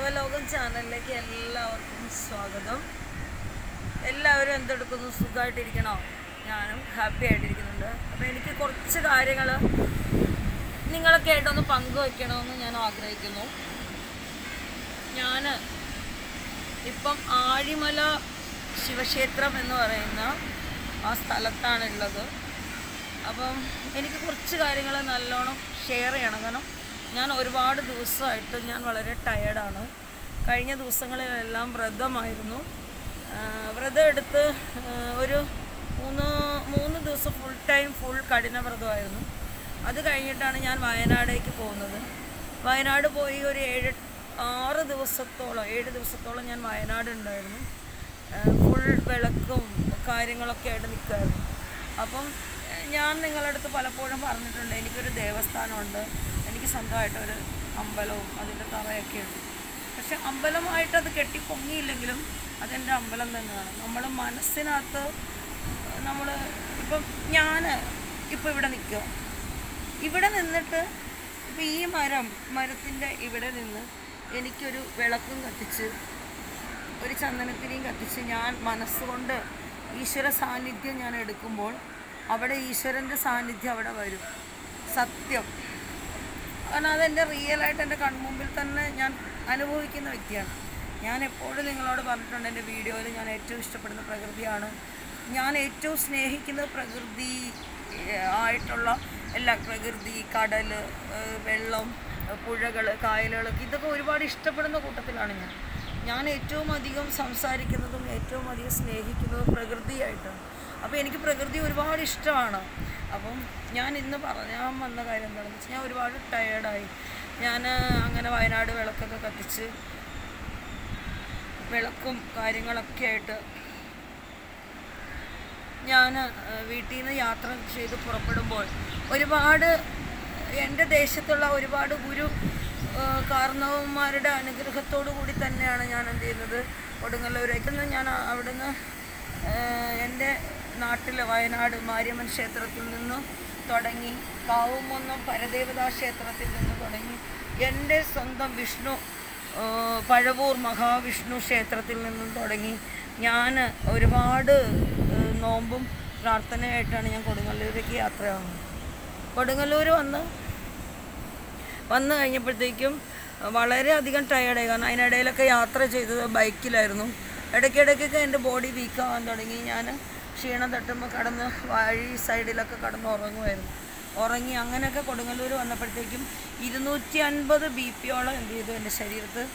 ദേവലോകം ചാനലിലേക്ക് എല്ലാവർക്കും സ്വാഗതം എല്ലാവരും എന്തെടുക്കുന്നു സുഖമായിട്ടിരിക്കണോ ഞാനും ഹാപ്പി ആയിട്ടിരിക്കുന്നുണ്ട് അപ്പോൾ എനിക്ക് കുറച്ച് കാര്യങ്ങൾ നിങ്ങളൊക്കെ ആയിട്ടൊന്ന് പങ്കുവയ്ക്കണമെന്ന് ഞാൻ ആഗ്രഹിക്കുന്നു ഞാൻ ഇപ്പം ആഴിമല ശിവക്ഷേത്രം എന്ന് പറയുന്ന ആ സ്ഥലത്താണുള്ളത് അപ്പം എനിക്ക് കുറച്ച് കാര്യങ്ങൾ നല്ലോണം ഷെയർ ചെയ്യണം കാരണം ഞാൻ ഒരുപാട് ദിവസമായിട്ട് ഞാൻ വളരെ ടയേർഡാണ് കഴിഞ്ഞ ദിവസങ്ങളിലെല്ലാം വ്രതമായിരുന്നു ആ, വ്രതം എടുത്ത് ആ, ഒരു മൂന്ന് മൂന്ന് ദിവസം ഫുൾ ടൈം ഫുൾ കഠിന വ്രതമായിരുന്നു അത് കഴിഞ്ഞിട്ടാണ് ഞാൻ വയനാടേക്ക് പോകുന്നത് വയനാട് പോയി ഒരു ഏഴ് ആറ് ദിവസത്തോളം ഏഴ് ദിവസത്തോളം ഞാൻ വയനാട് ഉണ്ടായിരുന്നു ഫുൾ വിളക്കും കാര്യങ്ങളൊക്കെ ആയിട്ട് നിൽക്കുമായിരുന്നു അപ്പം ഏഹ്, ഞാൻ നിങ്ങളുടെ അടുത്ത് പലപ്പോഴും പറഞ്ഞിട്ടുണ്ട് എനിക്കൊരു ദേവസ്ഥാനമുണ്ട് എനിക്ക് സ്വന്തമായിട്ടൊരു അമ്പലവും അതിൻ്റെ തറയൊക്കെ ഉണ്ട് പക്ഷെ അമ്പലമായിട്ട് അത് കെട്ടി പൊങ്ങിയില്ലെങ്കിലും അതെൻ്റെ അമ്പലം തന്നെയാണ് നമ്മൾ മനസ്സിനകത്ത് നമ്മൾ ഇപ്പം ഞാൻ ഇപ്പോൾ ഇവിടെ നിൽക്കുക ഇവിടെ നിന്നിട്ട് ഇപ്പം ഈ മരം മരത്തിൻ്റെ ഇവിടെ നിന്ന് എനിക്കൊരു വിളക്കും കത്തിച്ച് ഒരു ചന്ദനത്തിരിയും കത്തിച്ച് ഞാൻ മനസ്സുകൊണ്ട് ഈശ്വര സാന്നിധ്യം ഞാൻ എടുക്കുമ്പോൾ അവിടെ ഈശ്വരൻ്റെ സാന്നിധ്യം അവിടെ വരും സത്യം കാരണം അതെൻ്റെ റിയലായിട്ട് എൻ്റെ കൺമുമ്പിൽ തന്നെ ഞാൻ അനുഭവിക്കുന്ന വ്യക്തിയാണ് ഞാൻ എപ്പോഴും നിങ്ങളോട് പറഞ്ഞിട്ടുണ്ട് എൻ്റെ വീഡിയോയിൽ ഞാൻ ഏറ്റവും ഇഷ്ടപ്പെടുന്ന പ്രകൃതിയാണ് ഞാൻ ഏറ്റവും സ്നേഹിക്കുന്നത് പ്രകൃതി ഏഹ്, ആയിട്ടുള്ള എല്ലാ പ്രകൃതി കടൽ ഏഹ്, വെള്ളം പുഴകൾ കായലുകൾ ഇതൊക്കെ ഒരുപാട് ഇഷ്ടപ്പെടുന്ന കൂട്ടത്തിലാണ് ഞാൻ ഞാൻ ഏറ്റവും അധികം സംസാരിക്കുന്നതും ഏറ്റവും അധികം സ്നേഹിക്കുന്നതും പ്രകൃതിയായിട്ടാണ് അപ്പോൾ എനിക്ക് പ്രകൃതി ഒരുപാട് ഇഷ്ടമാണ് അപ്പം ഞാൻ ഇന്ന് പറയാൻ വന്ന കാര്യം എന്താണെന്ന് വെച്ചാൽ ഞാൻ ഒരുപാട് ടയേർഡായി ഞാൻ അങ്ങനെ വയനാട് വിളക്കൊക്കെ കത്തിച്ച് വിളക്കും കാര്യങ്ങളൊക്കെ ആയിട്ട് ഞാൻ വീട്ടിൽ നിന്ന് യാത്ര ചെയ്ത് പുറപ്പെടുമ്പോൾ ഒരുപാട് എൻ്റെ ദേശത്തുള്ള ഒരുപാട് ഗുരു ആ, കാരണവന്മാരുടെ അനുഗ്രഹത്തോടു കൂടി തന്നെയാണ് ഞാൻ എന്ത് ചെയ്യുന്നത് കൊടുങ്ങല്ലൂരേക്ക് നിന്ന് ഞാൻ ആ- അവിടുന്ന് ആ, എൻ്റെ നാട്ടിൽ വയനാട് മാര്യമ്മൻ ക്ഷേത്രത്തിൽ നിന്ന് തുടങ്ങി കാവുമൊന്നും പരദേവതാ ക്ഷേത്രത്തിൽ നിന്ന് തുടങ്ങി എൻ്റെ സ്വന്തം വിഷ്ണു ആ, പഴവൂർ മഹാവിഷ്ണു ക്ഷേത്രത്തിൽ നിന്നും തുടങ്ങി ഞാൻ ഒരുപാട് ആ, നോമ്പും പ്രാർത്ഥനയായിട്ടാണ് ഞാൻ കൊടുങ്ങല്ലൂരേക്ക് യാത്രയാവുന്നത് കൊടുങ്ങല്ലൂർ വന്ന് വന്നു കഴിഞ്ഞപ്പോഴത്തേക്കും വളരെയധികം ടയേർഡായി കാരണം അതിനിടയിലൊക്കെ യാത്ര ചെയ്തത് ബൈക്കിലായിരുന്നു ഇടയ്ക്കിടയ്ക്കൊക്കെ എൻ്റെ ബോഡി വീക്കാവാൻ തുടങ്ങി ഞാൻ ക്ഷീണം തട്ടുമ്പോൾ കടന്ന് വഴി സൈഡിലൊക്കെ കടന്ന് ഉറങ്ങുമായിരുന്നു ഉറങ്ങി അങ്ങനെയൊക്കെ കൊടുങ്ങല്ലൂർ വന്നപ്പോഴത്തേക്കും ഇരുന്നൂറ്റി അൻപത് ബി പിയോളം എന്ത് ചെയ്തു എൻ്റെ ശരീരത്ത്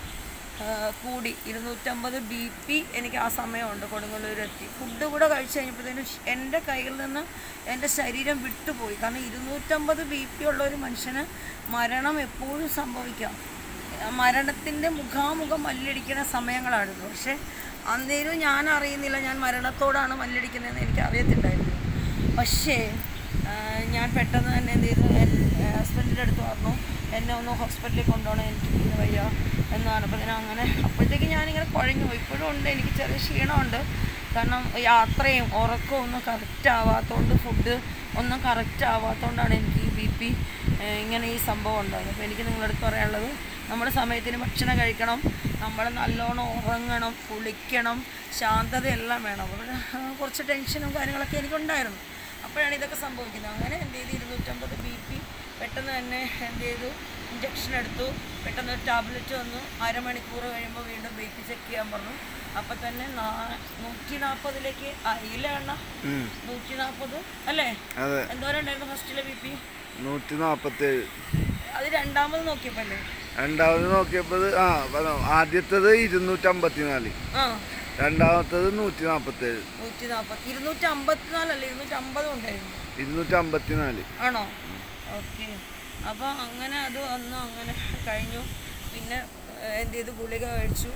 ആ, കൂടി ഇരുന്നൂറ്റമ്പത് ബി പി എനിക്ക് ആ സമയമുണ്ട് കൊടുങ്ങല്ലൂർ എത്തി ഫുഡ് കൂടെ കഴിച്ച് കഴിഞ്ഞപ്പോഴത്തേനും ഷ്- എൻ്റെ കയ്യിൽ നിന്ന് എൻ്റെ ശരീരം വിട്ടുപോയി കാരണം ഇരുന്നൂറ്റമ്പത് ബി പി ഉള്ള ഒരു മനുഷ്യന് മരണം എപ്പോഴും സംഭവിക്കാം ആ, മരണത്തിൻ്റെ മുഖാമുഖം മല്ലടിക്കുന്ന സമയങ്ങളാണിത് പക്ഷേ അന്നേരം ഞാൻ അറിയുന്നില്ല ഞാൻ മരണത്തോടാണ് മല്ലടിക്കുന്നതെന്ന് എനിക്ക് അറിയത്തില്ലായിരുന്നു പക്ഷേ ആ, ഞാൻ പെട്ടെന്ന് തന്നെ എന്ത് ചെയ്തു ഹസ്ബൻഡിൻ്റെ അടുത്ത് പറഞ്ഞു എന്നെ ഒന്ന് ഹോസ്പിറ്റലിൽ കൊണ്ടുപോകണം എനിക്ക് ഇന്ന് വയ്യ എന്ന് പറഞ്ഞപ്പോൾ ഞാൻ അങ്ങനെ അപ്പോഴത്തേക്ക് ഞാനിങ്ങനെ കുഴഞ്ഞു പോയി ഇപ്പോഴും ഉണ്ട് എനിക്ക് ചെറിയ ക്ഷീണമുണ്ട് കാരണം യാത്രയും ഉറക്കവും ഒന്നും കറക്റ്റ് ആവാത്തതുകൊണ്ട് ഫുഡ് ഒന്നും കറക്റ്റ് ആവാത്തതുകൊണ്ടാണ് എനിക്ക് ഈ ബി പി ഇങ്ങനെ ഈ സംഭവം ഉണ്ടായത് അപ്പോൾ എനിക്ക് നിങ്ങളുടെ അടുത്ത് പറയാനുള്ളത് നമ്മൾ സമയത്തിന് ഭക്ഷണം കഴിക്കണം നമ്മൾ നല്ലോണം ഉറങ്ങണം കുളിക്കണം ശാന്തതയെല്ലാം വേണം അപ്പോൾ ആ, കുറച്ച് ടെൻഷനും കാര്യങ്ങളൊക്കെ എനിക്കുണ്ടായിരുന്നു അപ്പോഴാണ് ഇതൊക്കെ സംഭവിക്കുന്നത് അങ്ങനെ എന്ത് ചെയ്തു ഇരുന്നൂറ്റമ്പത് ബി പി പെട്ടെന്ന് തന്നെ എന്ത് ചെയ്തു ഇഞ്ചക്ഷൻ എടുത്തു പെട്ടെന്ന് ഒരു ടാബ്ലറ്റ് വന്നു അരമണിക്കൂർ കഴിയുമ്പോൾ വീണ്ടും ബി പി ചെക്ക് ചെയ്യാൻ പറഞ്ഞു അപ്പം തന്നെ നാ- നൂറ്റി നാൽപ്പതിലേക്ക് ആയില്ല എണ്ണ നൂറ്റി നാൽപ്പത് അല്ലേ അതെ എന്തോരം ഉണ്ടായിരുന്നു ഫസ്റ്റിലെ ബി പി നൂറ്റി നാപ്പത്തേഴ് അത് രണ്ടാമത് നോക്കിയപ്പോൾ അല്ലേ രണ്ടാമത് നോക്കിയപ്പോൾ ആ പറഞ്ഞോ. ആദ്യത്തേത് ഇരുന്നൂറ്റമ്പത്തിനാല് ആ രണ്ടാമത്തേത് നൂറ്റി നാപ്പത്തേഴ് നൂറ്റി നാൽപ്പത് ഇരുന്നൂറ്റി അമ്പത്തിനാലല്ല ഇരുന്നൂറ്റി അമ്പതും ഉണ്ടായിരുന്നു ഇരുന്നൂറ്റമ്പത്തിനാല് ആണോ ഓക്കെ അപ്പോൾ അങ്ങനെ അത് വന്നു അങ്ങനെ കഴിഞ്ഞു പിന്നെ ഏഹ്, എന്ത് ചെയ്തു ഗുളിക കഴിച്ചു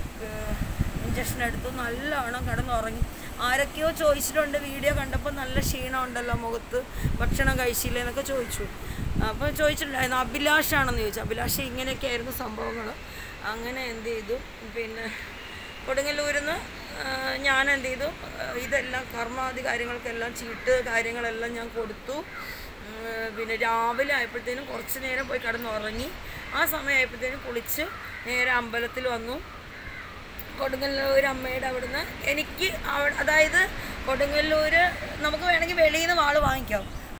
ഇഞ്ചക്ഷൻ എടുത്തു നല്ലവണ്ണം കിടന്നുറങ്ങി ആരൊക്കെയോ ചോദിച്ചിട്ടുണ്ട് വീഡിയോ കണ്ടപ്പോൾ നല്ല ക്ഷീണം ഉണ്ടല്ലോ മുഖത്ത് ഭക്ഷണം കഴിച്ചില്ലേ എന്നൊക്കെ ചോദിച്ചു അപ്പോൾ ചോദിച്ചിട്ടുണ്ടായിരുന്നു അഭിലാഷാണെന്ന് ചോദിച്ചു അഭിലാഷ് ഇങ്ങനെയൊക്കെ ആയിരുന്നു സംഭവങ്ങൾ അങ്ങനെ എന്ത് ചെയ്തു പിന്നെ കൊടുങ്ങല്ലൂരിൽ നിന്ന് ഞാൻ എന്ത് ചെയ്തു ആ, ഇതെല്ലാം കർമാദി കാര്യങ്ങൾക്കെല്ലാം ചീട്ട് കാര്യങ്ങളെല്ലാം ഞാൻ കൊടുത്തു ഉം, പിന്നെ രാവിലെ ആയപ്പോഴത്തേനും കുറച്ച് നേരം പോയി കിടന്നുറങ്ങി ആ സമയമായപ്പോഴത്തേനും കുളിച്ച് നേരെ അമ്പലത്തിൽ വന്നു കൊടുങ്ങല്ലൂർ അമ്മയുടെ അവിടുന്ന് എനിക്ക് അവ- അതായത് കൊടുങ്ങല്ലൂർ നമുക്ക് വേണമെങ്കിൽ വെളിയിൽ നിന്ന് വാള് വാങ്ങിക്കാം